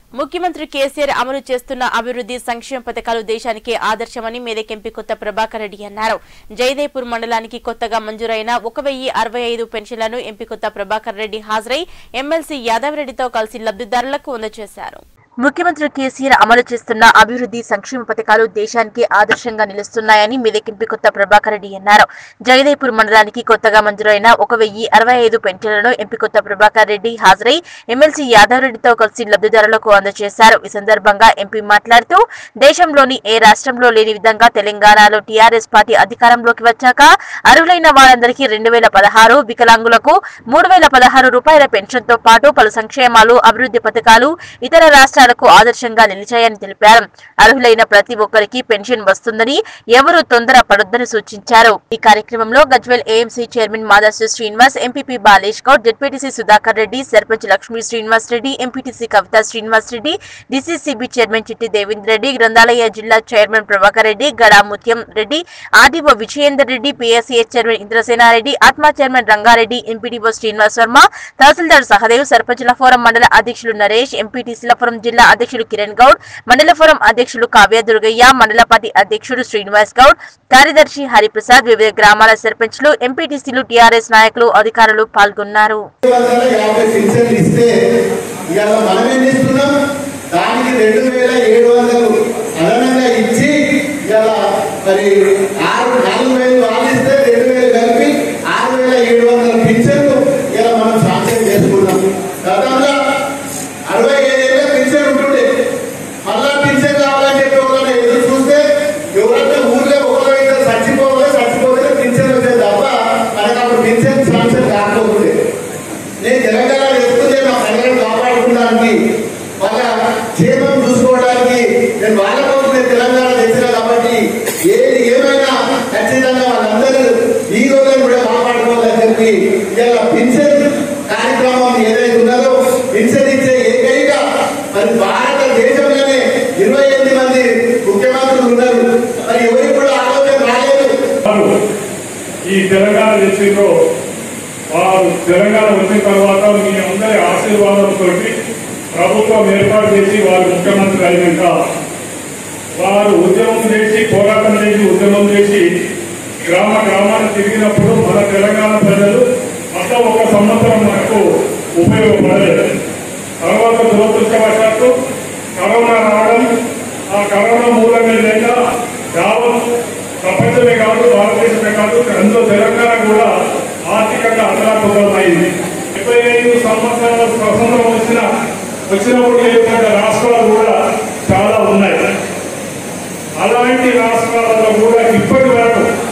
ముఖ్యమంత్రి కేసీఆర్ అమలు చేస్తున్న అభివృద్ధి సంక్షేమ పథకాలు దేశానికి ఆదర్శమని మేదకెంపి కొత్త ప్రభాకర్ రెడ్డి అన్నారు జయదేపూర్ మండలానికి కొత్తగా మంజూరైన ఒక వెయ్యి అరవై ఐదు పెన్షన్లను ఎంపీ కొత్త ప్రభాకర్ రెడ్డి హాజరై ఎమ్మెల్సీ యాదవ్ రెడ్డితో కలిసి లబ్ధిదారులకు అందజేశారు ముఖ్యమంత్రి కేసీఆర్ అమలు చేస్తున్న అభివృద్ధి సంక్షేమ పథకాలు దేశానికి ఆదర్శంగా నిలుస్తున్నాయని మెదకింపి కొత్త ప్రభాకర్ రెడ్డి అన్నారు జగదేపూర్ మండలానికి కొత్తగా మంజూరైన ఒక వెయ్యి అరవై ఐదు పెన్షన్లను ఎంపీ కొత్త ప్రభాకర్ రెడ్డి హాజరై ఎమ్మెల్సీ యాదవ్ రెడ్డితో కలిసి లబ్ధిదారులకు అందజేశారు ఈ సందర్భంగా ఎంపీ మాట్లాడుతూ దేశంలోని ఏ రాష్ట్రంలో లేని విధంగా తెలంగాణలో టీఆర్ఎస్ పార్టీ అధికారంలోకి వచ్చాక అర్హులైన వారందరికీ రెండు వేల పదహారు వికలాంగులకు మూడు వేల పదహారు రూపాయల పెన్షన్ తో పాటు పలు సంక్షేమాలు అభివృద్ధి పథకాలు ఇతర రాష్ట్రాలకు ఆదర్శంగా నిలిచాయని తెలిపారు అర్హులైన ప్రతి ఒక్కరికి పెన్షన్ వస్తుందని ఎవరూ తొందర పడొద్దని సూచించారు ఈ కార్యక్రమంలో Gajwel AMC chairman Madasu Srinivas MPP Balesh Goud ZPTC Sudhakar Reddy sarpanch Lakshmi Srinivas Reddy MPTC Kavitha Srinivas Reddy DCCB chairman Chitti Devendra Reddy గ్రంథాలయ జిల్లా chairman Prabhakar Reddy Gada Muthyam Reddy RDO Vijayender Reddy PSCS chairman Indrasena Reddy ATMA chairman Rangareddy MPDO Srinivas Varma tahsildar Sahadev సర్పంచుల ఫోరం మండల అధ్యక్షులు నరేష్ ఎంపీటీసీల ఫోరం జిల్లా అధ్యక్షులు కిరణ్ గౌడ్ మండల ఫోరం అధ్యక్షులు కావ్య దుర్గయ్య మండల పార్టీ అధ్యక్షుడు శ్రీనివాస్ గౌడ్ కార్యదర్శి హరిప్రసాద్ వివిధ గ్రామాల సర్పంచ్లు ఎంపీటీసీలు టీఆర్ఎస్ నాయకులు అధికారులు పాల్గొన్నారు వందల యాభై పింఛన్లు ఇస్తే ఇవాళ మనం ఏం చేస్తున్నాం దానికి రెండు వేల ఏడు వందలు అదనంగా ఇచ్చి ఇవాళ మరి ఆరు నాలుగు వేలు వాళ్ళు ఇస్తే రెండు వేలు కలిపి ఆరు వేల ఏడు వందల పింఛన్లు ఇలా మనం సాంక్షన్ చేసుకున్నాం గతంలో అరవై ఐదేళ్ళ పింఛన్ ఉంటుండే మళ్ళా పింఛన్ కావాలని చెప్పి ఎవరైనా ఎదురు చూస్తే ఎవరైనా ఊర్లో ఒకరో ఇద్దరు చచ్చిపోవాలి చచ్చిపోతే పింఛన్ వచ్చేది తప్ప మనకు అప్పుడు పింఛన్ సాంక్షన్ కాకపోతుండే నేను తెలంగాణ వేసుకుంటే మా ప్రజలను కాపాడుకోవడానికి వాళ్ళ క్షేమం చూసుకోవడానికి నేను వాళ్ళ కోసం నేను తెలంగాణ తెచ్చిన కాబట్టి ఏది ఏమైనా ఖచ్చితంగా వాళ్ళందరూ ఈ రోజున కూడా కాపాడుకోవాలని చెప్పి ఇలా పింఛన్ కార్యక్రమం ఏదైతే ఉన్నదో పింఛన్ ఇచ్చే ఏకైక మరి భారతదేశంలోనే ఇరవై ఎనిమిది మంది ముఖ్యమంత్రులు ఉన్నారు మరి ఎవరికి కూడా ఆలోచన రాలేదు వారు ఈ తెలంగాణ తెచ్చిండ్రో వారు తెలంగాణ వచ్చిన తర్వాత మీ అందరి ఆశీర్వాదంతో ప్రభుత్వం ఏర్పాటు చేసి వారు ముఖ్యమంత్రి అయినాక వారు ఉద్యమం చేసి పోరాటం చేసి ఉద్యమం చేసి గ్రామ గ్రామాన్ని తిరిగినప్పుడు మన తెలంగాణ ప్రజలు మొత్తం ఒక సంవత్సరం మనకు ఉపయోగపడలేదు తర్వాత దురదృష్టవశాత్తు కరోనా రావడం ఆ కరోనా మూలంగా లేక యావత్ ప్రపంచమే కాదు భారతదేశమే కాదు అందులో తెలంగాణ కూడా ఆర్థికంగా అదలాకుతమైంది డెబ్బై ఐదు సంవత్సరాల స్వతంత్రం వచ్చిన వచ్చినప్పుడు ఏర్పడ్డ రాష్ట్రాలు కూడా చాలా ఉన్నాయి అలాంటి రాష్ట్రాలలో కూడా ఇప్పటి వరకు